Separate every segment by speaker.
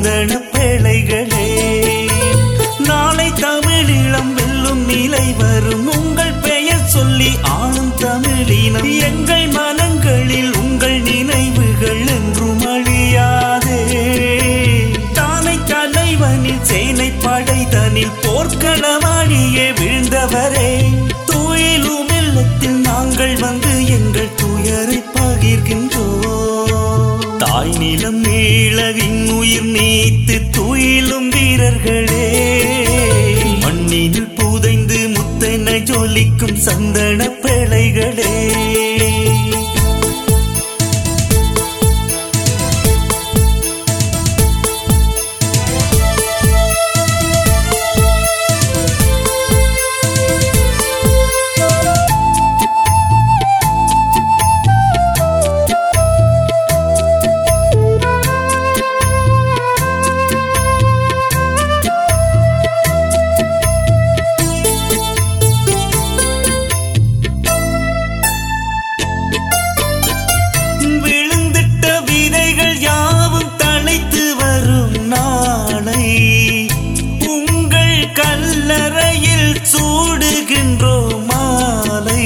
Speaker 1: சந்தன பேழைகளே நாளை தமிழீழம் வெல்லும் நிலை வரும் உங்கள் பெயர் சொல்லி ஆளும் தமிழினம் எங்கள் மனங்களில் உங்கள் நினைவுகள் என்றும் அழியாதே தானை தலைவனில் சேனை படை தனில் போர்க்களமாடியே வீழ்ந்தவரே துயிலும் இல்லத்தில் நாங்கள் வந்து எங்கள் துயரை பகிர்கின்றோம் தாய் நிலம் நீளவின் உயிர் நீத்து துயிலும் வீரர்களே மண்ணினில் புதைந்து முத்தென ஜொலிக்கும் சந்தன பிழைகளே விழுந்திட்ட விதைகள் யாவும் தழைத்து வரும் நாளை உங்கள் கல்லறையில் சூடுகின்றோம் மாலை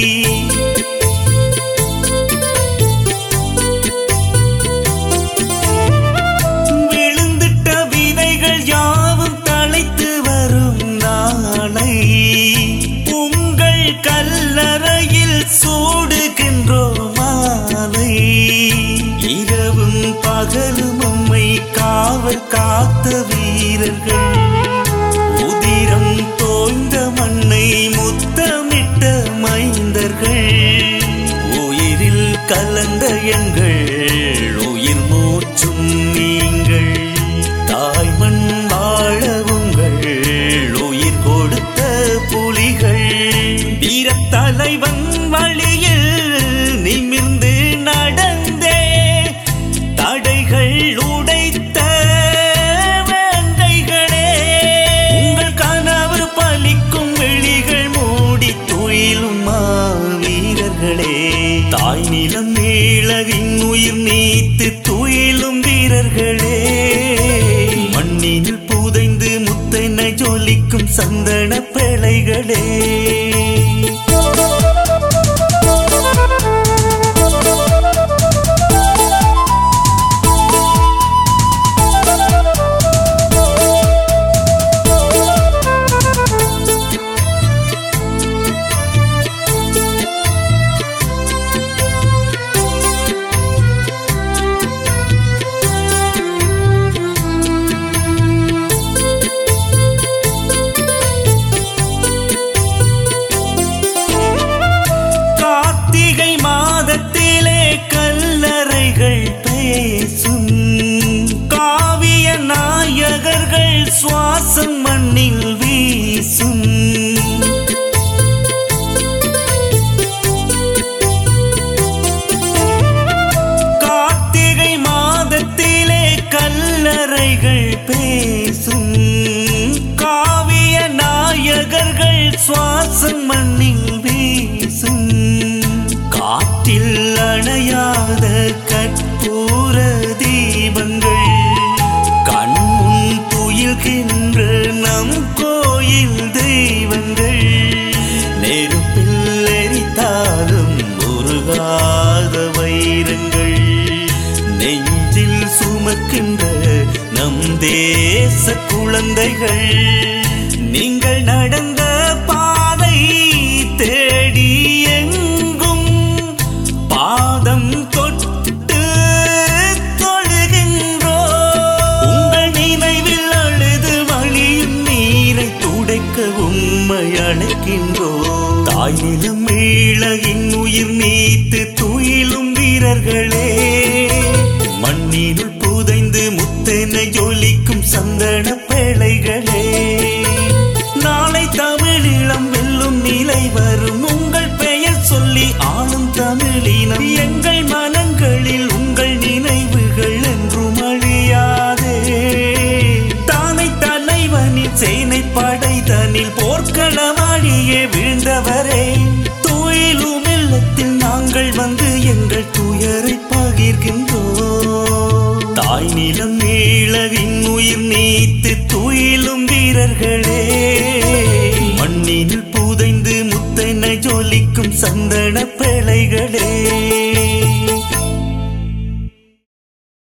Speaker 1: விழுந்திட்ட விதைகள் யாவும் தழைத்து வரும் நாளை உங்கள் கல்லறையில் சூடுகின்றோம் மாலை இரவும் பகலும் உம்மை காவல் காத்த வீரர்கள் உதிரம் தோய்ந்த மண்ணை முத்தமிட்ட மைந்தர்கள் உயிரில் கலந்த எங்கள் உயிர் மூச்சும் நீங்கள் தாய்மண் வாழ உங்கள் உயிர் கொடுத்த புலிகள் வீரத் தலைவன் வழியில் நிமிர்ந்து நடந்தே தடைகள் உடைத்த வேங்கைகளே உங்கள் கனவு பலிக்கும் வெளிகள் மூடி துயிலும் மாவீரர்களே தாய் நிலம் நீளவின் உயிர் நீத்து துயிலும் வீரர்களே மண்ணினில் புதைந்து முத்தென ஜொலிக்கும் சந்தன பிழைகளே கார்த்திகை மாதத்திலே கல்லறைகள் பேசும் காவிய நாயகர்கள் சுவாசம் மண்ணில் வீசும் கார்த்திகை மாதத்திலே கல்லறைகள் பேசும் காவிய நாயகர்கள் சுவாசம் மண்ணில் வீசும் காற்றில் அணையாத கற்பூர தீபங்கள் கண்முன் துயில்கின்ற நம் கோயில் தெய்வங்கள் நெருப்பில் எரித்தாலும் உருகாத வைரங்கள் நெஞ்சில் சுமக்கின்ற நம் தேச குழந்தைகள் நீங்கள் நடந்த பாதை தேடி எங்கும் பாதம் தொட்டு தொழுகின்றோ உங்கள் நினைவில் அழுது வழியும் நீரை துடைக்க உம்மை அழைக்கின்றோ தாய் நிலம் மீளகின் உயிர் நீத்து துயிலும் வீரர்களே மண்ணினுள் புதைந்து முத்தென ஜொலிக்கும் சந்தன பேழைகளே நாளை தமிழீழம் வெல்லும் நிலை வரும் உங்கள் பெயர் சொல்லி ஆளும் தமிழினம் எங்கள் மனங்களில் உங்கள் நினைவுகள் என்றும் அழியாதே தானை தலைவனின் சேனை படை தனில் போர்க்களமாடியே வீழ்ந்தவரே துயிலும் இல்லத்தில் நாங்கள் வந்து எங்கள் துயரை பகிர்கின்றோம் தாய் நிலம் நீளவின் உயிர் நீத்து துயிலும் வீரர்களே மண்ணில் புதைந்து முத்தென ஜொலிக்கும் சந்தன பிழைகளே